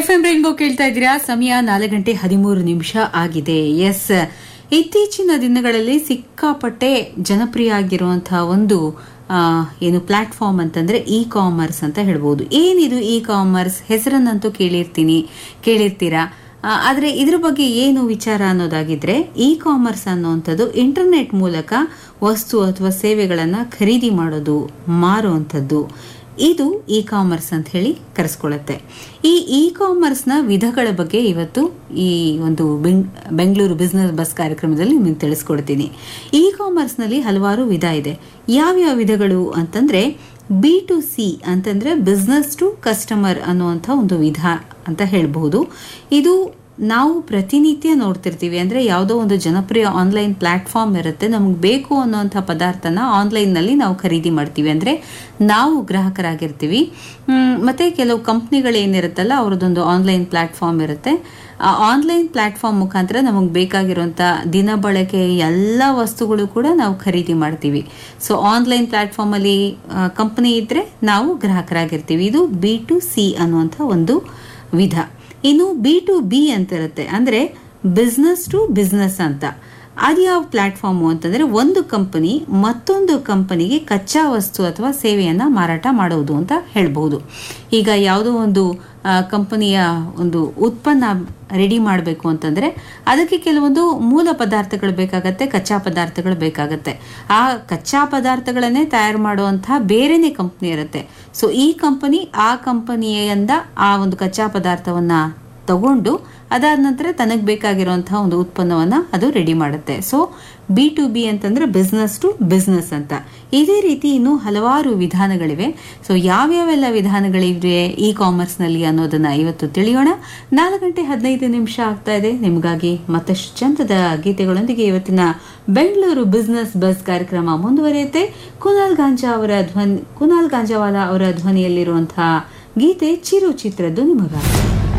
F M rainbow ಕೇಳ್ತಾ ಇದ್ದೀರಾ ಸಮಯ ನಾಲ್ಕು ಗಂಟೆ ಹದಿಮೂರು ನಿಮಿಷ ಆಗಿದೆ ಎಸ್ ಇತ್ತೀಚಿನ ದಿನಗಳಲ್ಲಿ ಸಿಕ್ಕಾಪಟ್ಟೆ ಜನಪ್ರಿಯ ಆಗಿರುವಂತಹ ಒಂದು ಆ, ಏನು ಪ್ಲಾಟ್ಫಾರ್ಮ್ ಅಂತಂದ್ರೆ ಇ ಕಾಮರ್ಸ್ ಅಂತ ಹೇಳ್ಬೋದು ಏನಿದು ಇ ಕಾಮರ್ಸ್ ಹೆಸರನ್ನಂತೂ ಕೇಳಿರ್ತೀನಿ ಕೇಳಿರ್ತೀರಾ ಆ, ಆದ್ರೆ ಇದ್ರ ಬಗ್ಗೆ ಏನು ವಿಚಾರ ಅನ್ನೋದಾಗಿದ್ರೆ ಇ ಕಾಮರ್ಸ್ ಅನ್ನುವಂಥದ್ದು ಇಂಟರ್ನೆಟ್ ಮೂಲಕ ವಸ್ತು ಅಥವಾ ಸೇವೆಗಳನ್ನ ಖರೀದಿ ಮಾಡೋದು ಮಾರುವಂಥದ್ದು ಇದು ಇ ಕಾಮರ್ಸ್ ಅಂತ ಹೇಳಿ ಕರೆಸ್ಕೊಳ್ಳುತ್ತೆ ಈ ಇ ಕಾಮರ್ಸ್ನ ವಿಧಗಳ ಬಗ್ಗೆ ಇವತ್ತು ಈ ಒಂದು ಬೆಂಗ್ ಬೆಂಗಳೂರು ಬಿಸ್ನೆಸ್ ಬಸ್ ಕಾರ್ಯಕ್ರಮದಲ್ಲಿ ನಿಮಗೆ ತಿಳಿಸ್ಕೊಡ್ತೀನಿ ಇ ಕಾಮರ್ಸ್ನಲ್ಲಿ ಹಲವಾರು ವಿಧ ಇದೆ ಯಾವ್ಯಾವ ವಿಧಗಳು ಅಂತಂದ್ರೆ ಬಿ ಟು ಸಿ ಅಂತಂದ್ರೆ ಬಿಸ್ನೆಸ್ ಟು ಕಸ್ಟಮರ್ ಅನ್ನುವಂಥ ಒಂದು ವಿಧ ಅಂತ ಹೇಳ್ಬಹುದು ಇದು ನಾವು ಪ್ರತಿನಿತ್ಯ ನೋಡ್ತಿರ್ತೀವಿ ಅಂದ್ರೆ ಯಾವುದೋ ಒಂದು ಜನಪ್ರಿಯ ಆನ್ಲೈನ್ ಪ್ಲಾಟ್ಫಾರ್ಮ್ ಇರುತ್ತೆ ನಮ್ಗೆ ಬೇಕು ಅನ್ನೋಂಥ ಪದಾರ್ಥನ ಆನ್ಲೈನ್ನಲ್ಲಿ ನಾವು ಖರೀದಿ ಮಾಡ್ತೀವಿ ಅಂದ್ರೆ ನಾವು ಗ್ರಾಹಕರಾಗಿರ್ತೀವಿ ಮ್, ಮತ್ತೆ ಕೆಲವು ಕಂಪ್ನಿಗಳು ಏನಿರುತ್ತಲ್ಲ ಅವ್ರದ್ದೊಂದು ಆನ್ಲೈನ್ ಪ್ಲಾಟ್ಫಾರ್ಮ್ ಇರುತ್ತೆ ಆ ಆನ್ಲೈನ್ ಪ್ಲಾಟ್ಫಾರ್ಮ್ ಮುಖಾಂತರ ನಮಗೆ ಬೇಕಾಗಿರುವಂಥ ದಿನ ಬಳಕೆ ಎಲ್ಲ ವಸ್ತುಗಳು ಕೂಡ ನಾವು ಖರೀದಿ ಮಾಡ್ತೀವಿ ಸೊ ಆನ್ಲೈನ್ ಪ್ಲಾಟ್ಫಾರ್ಮಲ್ಲಿ ಕಂಪ್ನಿ ಇದ್ರೆ ನಾವು ಗ್ರಾಹಕರಾಗಿರ್ತೀವಿ ಇದು ಬಿ ಟು ಸಿ ಅನ್ನುವಂಥ ಒಂದು ವಿಧ ಇನ್ನು ಬಿ ಟು ಬಿ ಅಂತ ಇರುತ್ತೆ ಅಂದ್ರೆ ಬಿಸ್ನೆಸ್ ಟು ಬಿಸ್ನೆಸ್ ಅಂತ ಅದು ಯಾವ ಪ್ಲಾಟ್ಫಾರ್ಮು ಅಂತಂದ್ರೆ ಒಂದು ಕಂಪನಿ ಮತ್ತೊಂದು ಕಂಪನಿಗೆ ಕಚ್ಚಾ ವಸ್ತು ಅಥವಾ ಸೇವೆಯನ್ನ ಮಾರಾಟ ಮಾಡುವುದು ಅಂತ ಹೇಳ್ಬಹುದು ಈಗ ಯಾವುದೋ ಒಂದು ಕಂಪನಿಯ ಒಂದು ಉತ್ಪನ್ನ ರೆಡಿ ಮಾಡಬೇಕು ಅಂತಂದ್ರೆ ಅದಕ್ಕೆ ಕೆಲವೊಂದು ಮೂಲ ಪದಾರ್ಥಗಳು ಬೇಕಾಗತ್ತೆ ಕಚ್ಚಾ ಪದಾರ್ಥಗಳು ಬೇಕಾಗತ್ತೆ ಆ ಕಚ್ಚಾ ಪದಾರ್ಥಗಳನ್ನೇ ತಯಾರು ಮಾಡುವಂತಹ ಬೇರೆನೆ ಕಂಪನಿ ಇರುತ್ತೆ ಸೊ ಈ ಕಂಪನಿ ಆ ಕಂಪನಿಯಿಂದ ಆ ಒಂದು ಕಚ್ಚಾ ಪದಾರ್ಥವನ್ನ ತಗೊಂಡು ಅದಾದ ನಂತರ ತನಗೆ ಬೇಕಾಗಿರುವಂತಹ ಒಂದು ಉತ್ಪನ್ನವನ್ನ ಅದು ರೆಡಿ ಮಾಡುತ್ತೆ ಸೊ ಬಿ ಟು ಬಿ ಅಂತಂದ್ರೆ ಬಿಸ್ನೆಸ್ ಟು ಬಿಸ್ನೆಸ್ ಅಂತ ಇದೇ ರೀತಿ ಇನ್ನು ಹಲವಾರು ವಿಧಾನಗಳಿವೆ ಸೊ ಯಾವ್ಯಾವೆಲ್ಲ ವಿಧಾನಗಳಿವೆ ಇ ಕಾಮರ್ಸ್ ನಲ್ಲಿ ಅನ್ನೋದನ್ನ ಇವತ್ತು ತಿಳಿಯೋಣ ನಾಲ್ಕು ಗಂಟೆ ಹದಿನೈದು ನಿಮಿಷ ಆಗ್ತಾ ಇದೆ ನಿಮಗಾಗಿ ಮತ್ತಷ್ಟು ಚಂದದ ಗೀತೆಗಳೊಂದಿಗೆ ಇವತ್ತಿನ ಬೆಂಗಳೂರು ಬಿಸ್ನೆಸ್ ಬಸ್ ಕಾರ್ಯಕ್ರಮ ಮುಂದುವರಿಯುತ್ತೆ ಕುನಾಲ್ ಗಾಂಜಾ ಅವರ ಧ್ವನಿ ಕುನಾಲ್ ಗಾಂಜಾವಾಲ ಅವರ ಧ್ವನಿಯಲ್ಲಿರುವಂತಹ ಗೀತೆ ಚಿರು ಚಿತ್ರದ್ದು ನಿಮಗಾಗಿ